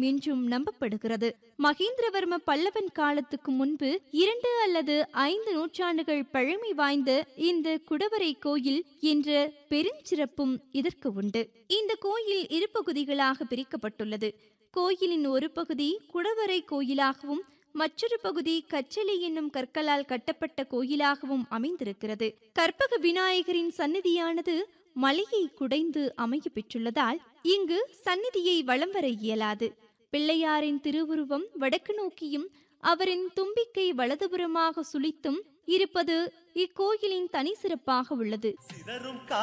என்றும் நம்பப்படுகிறது மகேந்திரவர்ம பல்லவன் காலத்துக்கு முன்பு இரண்டு அல்லது ஐந்து நூற்றாண்டுகள் பழமை வாய்ந்த இந்த குடவரை கோயில் என்ற பெருஞ்சிறப்பும் இதற்கு உண்டு இந்த கோயில் இரு பகுதிகளாக பிரிக்கப்பட்டுள்ளது கோயிலின் ஒரு பகுதி குடவரை கோயிலாகவும் மற்றொரு பகுதி கச்சலை என்னும் கற்களால் கட்டப்பட்ட கோயிலாகவும் அமைந்திருக்கிறது கற்பக விநாயகரின் சந்நிதியானது மலையை குடைந்து அமைய பெற்றுள்ளதால் இங்கு சந்நிதியை வலம் வர இயலாது பிள்ளையாரின் திருவுருவம் வடக்கு நோக்கியும் அவரின் தும்பிக்கை வலதுபுறமாக சுளித்தும் இருப்பது இக்கோயிலின் தனி சிறப்பாக உள்ளது சிதறும் கா